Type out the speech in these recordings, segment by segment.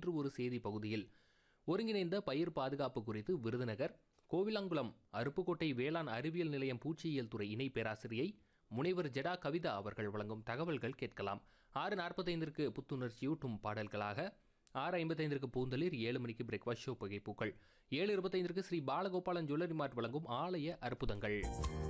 இன்று ஒரு செய்தி பகுதியில் ஒருங்கிணைந்த பயிர் பாதுகாப்பு குறித்து விருதுநகர் கோவிலாங்குளம் அருப்புக்கோட்டை வேளாண் அறிவியல் நிலையம் பூச்சியியல் துறை இணை பேராசிரியை முனைவர் ஜெடா கவிதா அவர்கள் வழங்கும் தகவல்கள் கேட்கலாம் ஆறு நாற்பத்தைந்திற்கு புத்துணர்ச்சியூட்டும் பாடல்களாக ஆறு ஐம்பத்தைந்திற்கு பூந்தளிர் ஏழு மணிக்கு பிரேக்ஃபாஸ்ட் ஷோ புகைப்பூக்கள் ஏழு இருபத்தைந்திற்கு ஸ்ரீ பாலகோபாலன் ஜுவல்லரி மார்ட் வழங்கும் ஆலய அற்புதங்கள்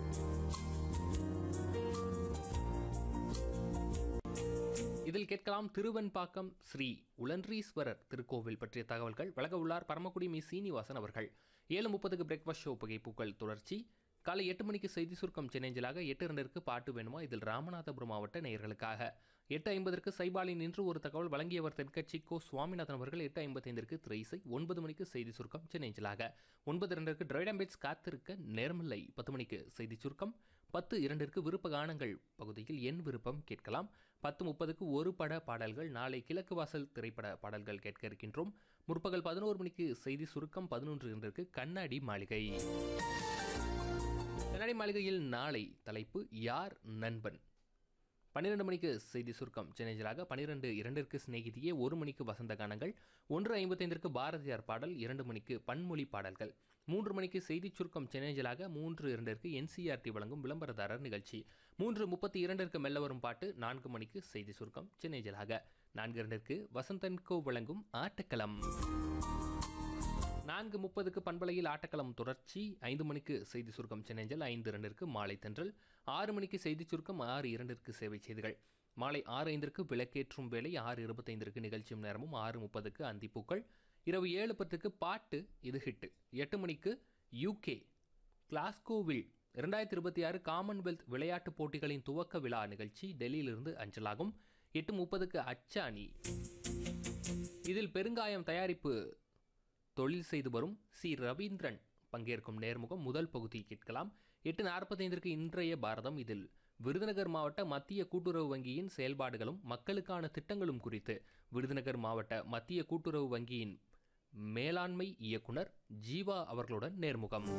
இதில் கேட்கலாம் திருவெண்பாக்கம் ஸ்ரீ உலன்றீஸ்வரர் திருக்கோவில் பற்றிய தகவல்கள் வழங்க உள்ளார் பரமக்குடி மி சீனிவாசன் அவர்கள் ஏழு முப்பதுக்கு பிரேக்ஃபாஸ்ட் ஷோ புகைப்பூக்கள் தொடர்ச்சி காலை எட்டு மணிக்கு செய்தி சுருக்கம் சென்னைஞ்சலாக எட்டு இரண்டிற்கு பாட்டு வேணுமா இதில் ராமநாதபுரம் மாவட்ட நேயர்களுக்காக எட்டு ஐம்பதற்கு சைபாலின் இன்று ஒரு தகவல் வழங்கியவர் தென்கட்சி கோ சுவாமிநாதன் அவர்கள் எட்டு ஐம்பத்தைந்திற்கு திரைசை ஒன்பது மணிக்கு செய்தி சுருக்கம் சென்னைஞ்சலாக ஒன்பது இரண்டிற்கு டிரைடம்பேட்ஸ் காத்திருக்க நேர்மில்லை பத்து மணிக்கு செய்தி சுருக்கம் பத்து இரண்டிற்கு விருப்ப கானங்கள் பகுதியில் என் விருப்பம் கேட்கலாம் பத்து முப்பதுக்கு ஒரு பட பாடல்கள் நாளை கிழக்கு வாசல் திரைப்பட பாடல்கள் கேட்க இருக்கின்றோம் முற்பகல் பதினோரு மணிக்கு செய்தி சுருக்கம் பதினொன்று இரண்டிற்கு கண்ணாடி மாளிகை கண்ணாடி மாளிகையில் நாளை தலைப்பு யார் நண்பன் பன்னிரண்டு மணிக்கு செய்தி சுருக்கம் சென்னைஜலாக பன்னிரெண்டு இரண்டிற்கு சிநேகிதியே ஒரு மணிக்கு வசந்த கானங்கள் ஒன்று ஐம்பத்தைந்திற்கு பாரதியார் பாடல் இரண்டு மணிக்கு பன்மொழி பாடல்கள் மூன்று மணிக்கு செய்திச் சுருக்கம் சென்னைஜலாக மூன்று இரண்டிற்கு என்சிஆர்டி வழங்கும் விளம்பரதாரர் நிகழ்ச்சி மூன்று முப்பத்தி இரண்டிற்கு மெல்ல வரும் பாட்டு நான்கு மணிக்கு செய்தி சுருக்கம் சென்னைஜலாக நான்கு இரண்டிற்கு வசந்தன்கோ வழங்கும் ஆட்டக்களம் நான்கு முப்பதுக்கு பண்பலையில் ஆட்டக்களம் தொடர்ச்சி ஐந்து மணிக்கு செய்தி சுருக்கம் சென்னஞ்சல் ஐந்து இரண்டிற்கு மாலை தென்றல் ஆறு மணிக்கு செய்தி சுருக்கம் ஆறு இரண்டிற்கு சேவை செய்திகள் மாலை ஆறு ஐந்திற்கு விளக்கேற்றும் வேலை ஆறு இருபத்தைந்திற்கு நிகழ்ச்சியும் நேரமும் ஆறு முப்பதுக்கு அந்திப்பூக்கள் இரவு ஏழு பத்துக்கு பாட்டு இது ஹிட்டு எட்டு மணிக்கு யூகே கிளாஸ்கோவில் இரண்டாயிரத்தி இருபத்தி ஆறு காமன்வெல்த் விளையாட்டுப் போட்டிகளின் துவக்க விழா நிகழ்ச்சி டெல்லியிலிருந்து அஞ்சலாகும் எட்டு முப்பதுக்கு அச்சாணி இதில் பெருங்காயம் தயாரிப்பு தொழில் செய்து வரும் சி ரவீந்திரன் பங்கேற்கும் நேர்முகம் முதல் பகுதி கேட்கலாம் எட்டு நாற்பத்தைந்திற்கு இன்றைய பாரதம் இதில் விருதுநகர் மாவட்ட மத்திய கூட்டுறவு வங்கியின் செயல்பாடுகளும் மக்களுக்கான திட்டங்களும் குறித்து விருதுநகர் மாவட்ட மத்திய கூட்டுறவு வங்கியின் மேலாண்மை இயக்குனர் ஜீவா அவர்களுடன் நேர்முகம்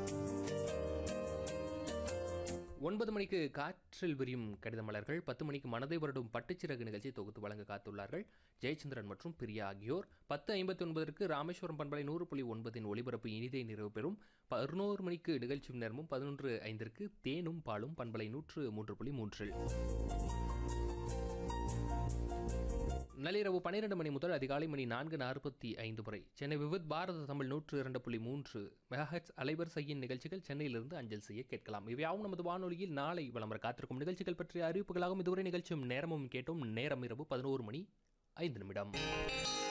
ஒன்பது மணிக்கு காற்றில் விரியும் கடித மலர்கள் பத்து மணிக்கு மனதை வருடும் பட்டுச்சிறகு நிகழ்ச்சி தொகுத்து வழங்க காத்துள்ளார்கள் ஜெயச்சந்திரன் மற்றும் பிரியா ஆகியோர் பத்து ஐம்பத்தி ஒன்பதற்கு ராமேஸ்வரம் பண்பலை நூறு புள்ளி ஒன்பதின் ஒளிபரப்பு இனிதை நிறைவு பெறும் பதினோரு மணிக்கு நிகழ்ச்சியும் நேரமும் பதினொன்று ஐந்திற்கு தேனும் பாலும் பண்பலை நூற்று மூன்று புள்ளி மூன்றில் நள்ளிரவு பன்னிரண்டு மணி முதல் அதிகாலை மணி நான்கு நாற்பத்தி ஐந்து வரை சென்னை விவித் பாரத தமிழ் நூற்று இரண்டு புள்ளி மூன்று மெகாஹெட்ஸ் அலைவரிசையின் நிகழ்ச்சிகள் சென்னையிலிருந்து அஞ்சல் செய்ய கேட்கலாம் இவையாவும் நமது வானொலியில் நாளை வளம்பர காத்திருக்கும் நிகழ்ச்சிகள் பற்றிய அறிவிப்புகளாகவும் இதுவரை நிகழ்ச்சியும் நேரமும் கேட்டோம் நேரம் இரவு பதினோரு மணி ஐந்து நிமிடம்